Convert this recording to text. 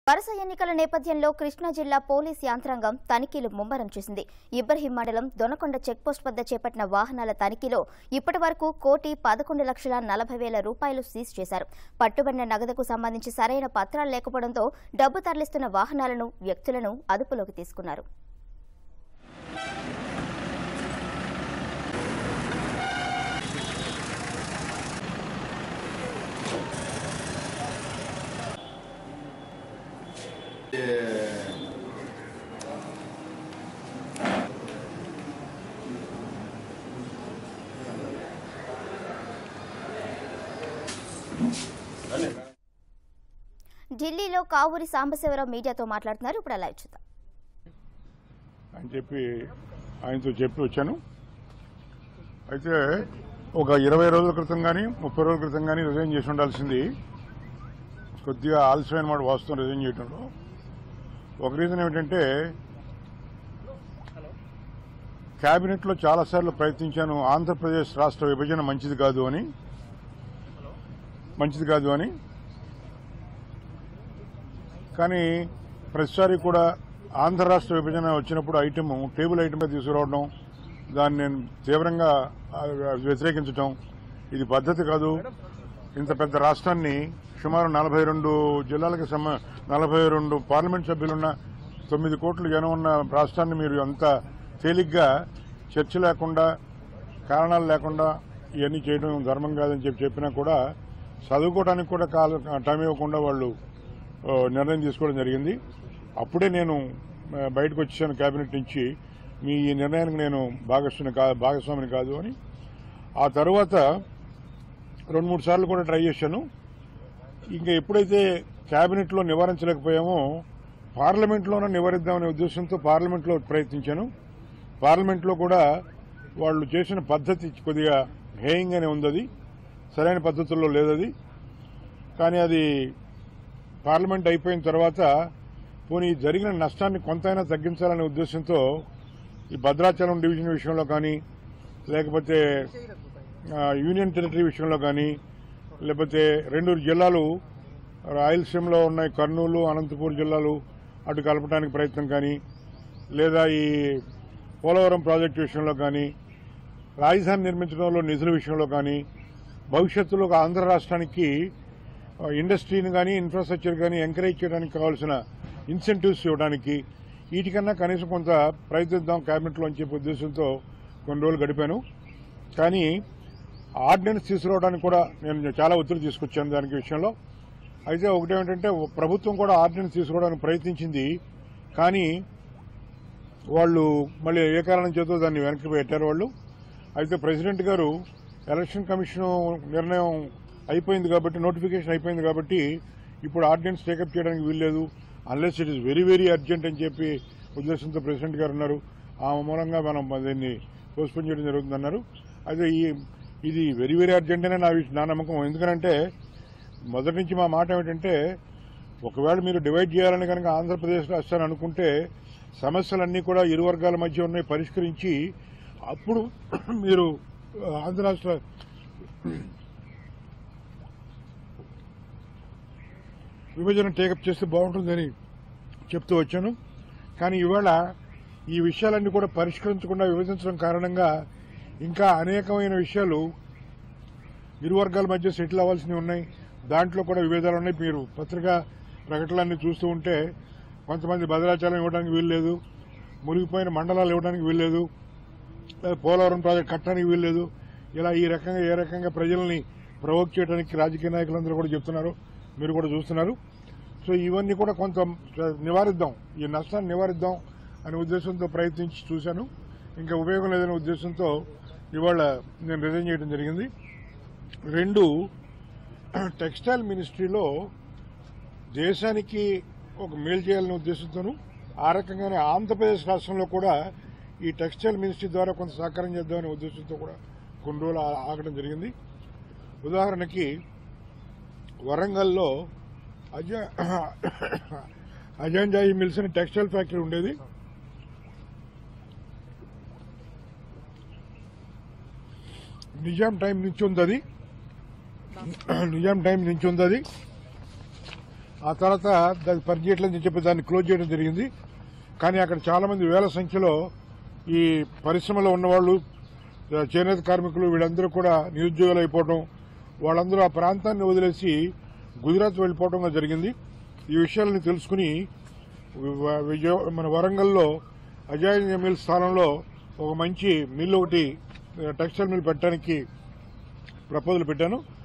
వరుస ఎన్నికల నేపథ్యంలో కృష్ణా జిల్లా పోలీస్ యంత్రాంగం తనిఖీలు ముమ్మరం చేసింది ఇబ్రహీం మండలం దొనకొండ చెక్పోస్ట్ వద్ద చేపట్టిన వాహనాల తనిఖీలో ఇప్పటి వరకు కోటి పదకొండు లక్షల నలభై వేల రూపాయలు సీజ్ చేశారు పట్టుబడిన నగదుకు సంబంధించి సరైన పత్రాలు లేకపోవడంతో డబ్బు తరలిస్తున్న వాహనాలను వ్యక్తులను అదుపులోకి తీసుకున్నారు ఢిల్లీలో కావూరి సాంబశివరావు మీడియాతో మాట్లాడుతున్నారు ఇప్పుడు అలా చూద్దాం అని చెప్పి ఆయనతో చెప్పి వచ్చాను అయితే ఒక ఇరవై రోజుల క్రితం కానీ ముప్పై రోజుల క్రితం కానీ రిజైన్ చేసి ఉండాల్సింది కొద్దిగా ఆలస్యమైన మాట వాస్తవం రిజైన్ చేయడంలో ఒక రీజన్ ఏమిటంటే కేబినెట్లో చాలాసార్లు ప్రయత్నించాను ఆంధ్రప్రదేశ్ రాష్ట్ర విభజన మంచిది కాదు అని మంచిది కాదు అని కానీ ప్రతిసారి కూడా ఆంధ్ర రాష్ట్ర విభజన వచ్చినప్పుడు ఐటమ్ టేబుల్ ఐటమ్గా తీసుకురావడం దాన్ని నేను తీవ్రంగా ఆ, వ్యతిరేకించడం ఇది పద్ధతి కాదు ఇంత పెద్ద రాష్ట్రాన్ని సుమారు నలభై రెండు జిల్లాలకు సమ నలభై రెండు పార్లమెంట్ సభ్యులున్న తొమ్మిది కోట్ల జనం ఉన్న రాష్ట్రాన్ని మీరు అంత తేలిగ్గా చర్చ లేకుండా కారణాలు లేకుండా ఇవన్నీ చేయడం ధర్మం కాదని చెప్పి చెప్పినా కూడా చదువుకోవడానికి కూడా కాల టైం ఇవ్వకుండా వాళ్ళు ఆ, నిర్ణయం తీసుకోవడం జరిగింది అప్పుడే నేను ఆ, బయటకు వచ్చేసాను కేబినెట్ నుంచి మీ ఈ నిర్ణయానికి నేను భాగస్వామి కా భాగస్వామిని కాదు అని ఆ తర్వాత రెండు మూడు సార్లు కూడా ట్రై చేశాను ఇంకా ఎప్పుడైతే కేబినెట్లో నివారించలేకపోయామో పార్లమెంట్లోనే నివారిద్దామనే ఉద్దేశంతో పార్లమెంట్లో ప్రయత్నించాను పార్లమెంట్లో కూడా వాళ్ళు చేసిన పద్ధతి కొద్దిగా హేయంగానే ఉంది అది సరైన పద్ధతుల్లో లేదది కానీ అది పార్లమెంట్ అయిపోయిన తర్వాత పోనీ జరిగిన నష్టాన్ని కొంతైనా తగ్గించాలనే ఉద్దేశంతో ఈ భద్రాచలం డివిజన్ విషయంలో కానీ లేకపోతే ఆ, యూనియన్ టెరిటరీ విషయంలో కానీ లేకపోతే రెండు జిల్లాలు రాయలసీమలో ఉన్నాయి కర్నూలు అనంతపూర్ జిల్లాలు అటు కలపడానికి ప్రయత్నం కానీ లేదా ఈ పోలవరం ప్రాజెక్టు విషయంలో కానీ రాజధాని నిర్మించడంలో నిధుల విషయంలో కానీ భవిష్యత్తులో ఒక ఆంధ్ర రాష్ట్రానికి ఆ, ఇండస్ట్రీని కానీ ఇన్ఫ్రాస్ట్రక్చర్ కానీ ఎంకరేజ్ చేయడానికి కావాల్సిన ఇన్సెంటివ్స్ ఇవ్వడానికి వీటికన్నా కనీసం కొంత ప్రయత్నిద్దాం కేబినెట్లో అని చెప్పే ఉద్దేశంతో కొన్ని రోజులు గడిపాను కానీ ఆర్డినెన్స్ తీసుకురావడానికి కూడా నేను చాలా ఒత్తిడి తీసుకొచ్చాను దానికి విషయంలో అయితే ఒకటేమిటంటే ప్రభుత్వం కూడా ఆర్డినెన్స్ తీసుకోవడానికి ప్రయత్నించింది కానీ వాళ్ళు మళ్ళీ ఏ కారణం చేతో దాన్ని వెనక్కి పెట్టారు వాళ్ళు అయితే ప్రెసిడెంట్ గారు ఎలక్షన్ కమిషన్ నిర్ణయం అయిపోయింది కాబట్టి నోటిఫికేషన్ అయిపోయింది కాబట్టి ఇప్పుడు ఆర్డినెన్స్ టేకప్ చేయడానికి వీల్లేదు unless it is very very urgent అని చెప్పి ఉద్దేశంతో ప్రెసిడెంట్ గారు ఉన్నారు ఆ మూలంగా మనం దీన్ని పోస్ట్పోన్ చేయడం జరుగుతుందన్నారు అయితే ఈ ఇది వెరీ వెరీ అర్జెంట్ అనే నా విష- నా నమ్మకం ఎందుకంటే మొదటి నుంచి మా మాట ఏమిటంటే ఒకవేళ మీరు డివైడ్ చేయాలని కనుక ఆంధ్రప్రదేశ్ రాష్ట్రాన్ని అనుకుంటే సమస్యలన్నీ కూడా ఇరు వర్గాల మధ్య ఉన్నాయి పరిష్కరించి అప్పుడు మీరు ఆ, ఆంధ్ర రాష్ట్ర విభజన టేకప్ చేస్తే బాగుంటుందని చెప్తూ వచ్చాను కానీ ఇవాళ ఈ విషయాలన్నీ కూడా పరిష్కరించకుండా విభజించడం కారణంగా ఇంకా అనేకమైన విషయాలు ఇరు వర్గాల మధ్య సెటిల్ అవ్వాల్సినవి ఉన్నాయి దాంట్లో కూడా విభేదాలు ఉన్నాయి మీరు పత్రికా ప్రకటనలన్నీ చూస్తూ ఉంటే కొంతమంది భద్రాచలం ఇవ్వడానికి వీల్లేదు మునిగిపోయిన మండలాలు ఇవ్వడానికి వీల్లేదు లేదా పోలవరం ప్రాజెక్ట్ కట్టడానికి వీల్లేదు ఇలా ఈ రకంగా ఏ రకంగా ప్రజల్ని ప్రవోక్ చేయడానికి రాజకీయ నాయకులందరూ కూడా చెప్తున్నారు మీరు కూడా చూస్తున్నారు సో ఇవన్నీ కూడా కొంత నివారిద్దాం ఈ నష్టాన్ని నివారిద్దాం అనే ఉద్దేశంతో ప్రయత్నించి చూశాను ఇంకా ఉపయోగం లేదనే ఉద్దేశంతో ఇవాళ నేను రిజైన్ చేయడం జరిగింది రెండు టెక్స్టైల్ మినిస్ట్రీలో దేశానికి ఒక మేలు చేయాలనే ఉద్దేశంతోనూ ఆ రకంగానే ఆంధ్రప్రదేశ్ రాష్ట్రంలో కూడా ఈ టెక్స్టైల్ మినిస్ట్రీ ద్వారా కొంత సహకారం చేద్దామనే ఉద్దేశంతో కూడా కొన్ని రోజులు ఆ- ఆగడం జరిగింది ఉదాహరణకి వరంగల్లో అజా అజాంజాయి మిల్స్ అనే టెక్స్టైల్ ఫ్యాక్టరీ ఉండేది నిజాం టైం నుంచి ఉంది అది నిజాం టైం నుంచి ఉంది అది ఆ తర్వాత దాన్ని పనిచేయట్లేదని చెప్పి దాన్ని క్లోజ్ చేయడం జరిగింది కానీ అక్కడ చాలా మంది వేల సంఖ్యలో ఈ పరిశ్రమలో ఉన్నవాళ్ళు ఆ, చేనేత కార్మికులు వీళ్ళందరూ కూడా నిరుద్యోగులు అయిపోవడం వాళ్ళందరూ ఆ ప్రాంతాన్ని వదిలేసి గుజరాత్ వెళ్ళిపోవడం జరిగింది ఈ విషయాలని తెలుసుకుని వ- విజయ మన వరంగల్లో అజాయ్ మిల్ స్థానంలో ఒక మంచి మిల్ ఒకటి టెక్స్టైల్ మిల్ పెట్టడానికి ప్రపోజల్ పెట్టాను